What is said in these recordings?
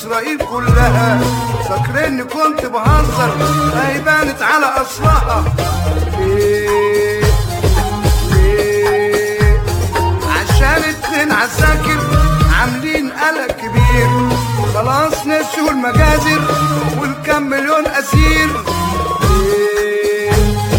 اسرائيل كلها فاكرني كنت بهزر اهي بانت على اصلها ليه ليه عشان اتنين عساكر عاملين قلق كبير خلاص نسيوا المجازر والكم مليون اسير ليه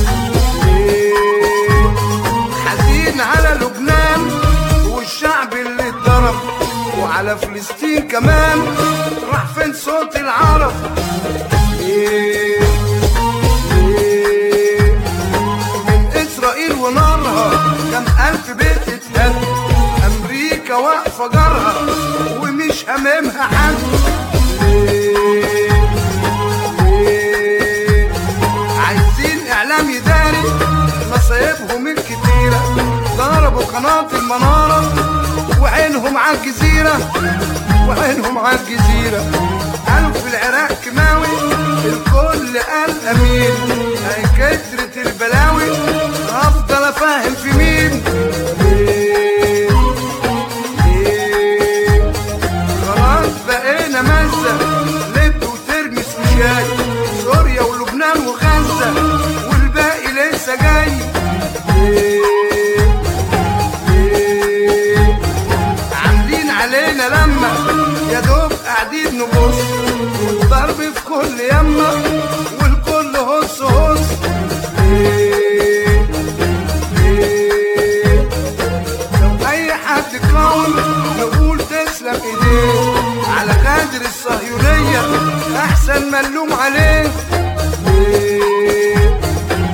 ليه حزين على لبنان والشعب اللي اتضرب وعلى فلسطين كمان راح فين صوت العرب ليه ليه من اسرائيل ونارها كم الف بيت اتهد امريكا واقفه جارها ومش هممها حد ليه ليه عايزين اعلام يداري مصايبهم الكتيره ضربوا قناه المناره وعينهم على الجزيره وعينهم على الجزيره قالوا في العراق كيماوي الكل قال امين هي كترة البلاوي افضل افهم في مين ليه ليه خلاص بقينا مزة لب وترمس وشاي سوريا ولبنان وغزة والباقي لسه جاي ليه ليه عاملين علينا لما يا دوب قاعدين نبص والضرب في كل يمة والكل هص هص ليه ليه لو اي حد قاوم نقول تسلم ايديه على قدر الصهيونية احسن ما نلوم عليه ليه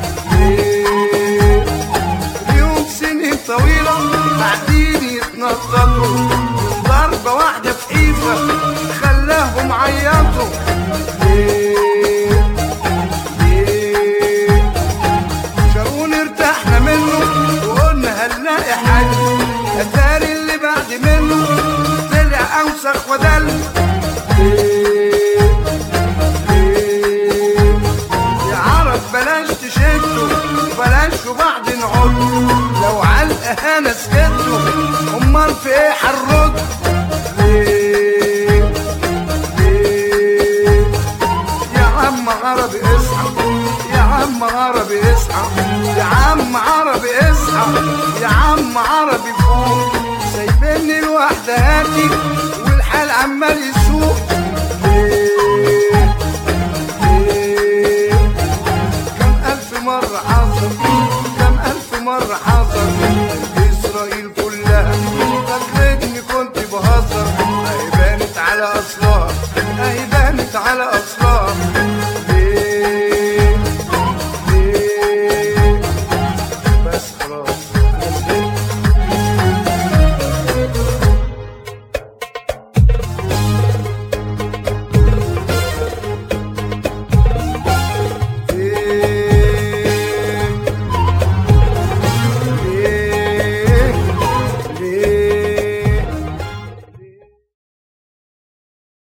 ليه اليوم سنين طويلة قاعدين يتنططوا ضربة واحدة في حيفا خلاهم عيطوا ليه ليه شارون ارتحنا منه وقلنا هنلاقي حل اتاري اللي بعد منه طلع اوسخ ودل ليه ليه يا عرب بلاش تشدوا بلاش وبعد نعد لو على الاهانه سكتوا امال في ايه هنرد ليه ليه يا عم عربي اصحى يا عم عربي اصحى يا عم عربي اصحى يا عم عربي فوق سايبني لوحدي هاتي والحال عمال يسوق ليه